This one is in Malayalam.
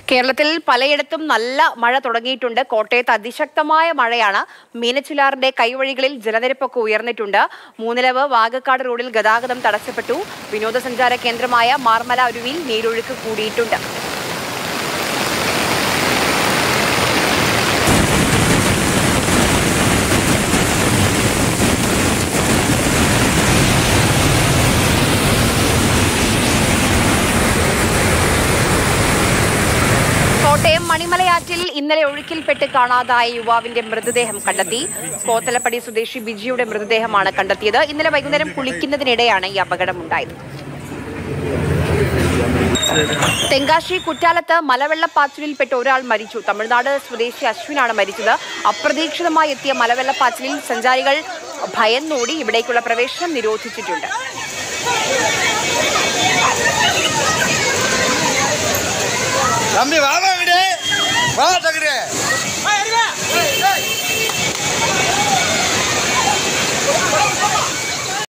കേരളത്തിൽ പലയിടത്തും നല്ല മഴ തുടങ്ങിയിട്ടുണ്ട് കോട്ടയത്ത് അതിശക്തമായ മഴയാണ് മീനച്ചിലാറിന്റെ കൈവഴികളിൽ ജലനിരപ്പൊക്കെ ഉയർന്നിട്ടുണ്ട് മൂന്നിലവ് വാഗക്കാട് റോഡിൽ ഗതാഗതം തടസ്സപ്പെട്ടു വിനോദസഞ്ചാര കേന്ദ്രമായ മാർമല അരുവിയിൽ നീരൊഴുക്ക് കൂടിയിട്ടുണ്ട് കോട്ടയം മണിമലയാറ്റിൽ ഇന്നലെ ഒഴുക്കിൽപ്പെട്ട് കാണാതായ യുവാവിന്റെ മൃതദേഹം കണ്ടെത്തി കോത്തലപ്പടി സ്വദേശി ബിജിയുടെ മൃതദേഹമാണ് കണ്ടെത്തിയത് ഇന്നലെ വൈകുന്നേരം കുളിക്കുന്നതിനിടെയാണ് ഈ അപകടമുണ്ടായത് തെങ്കാശി കുറ്റാലത്ത് മലവെള്ളപ്പാച്ചിലിൽപ്പെട്ട് ഒരാൾ മരിച്ചു തമിഴ്നാട് സ്വദേശി അശ്വിനാണ് മരിച്ചത് അപ്രതീക്ഷിതമായി എത്തിയ മലവെള്ളപ്പാച്ചിലിൽ സഞ്ചാരികൾ ഭയന്നോടി ഇവിടേക്കുള്ള പ്രവേശനം നിരോധിച്ചിട്ടുണ്ട് தம்பி வாமா விடு வா தகுடு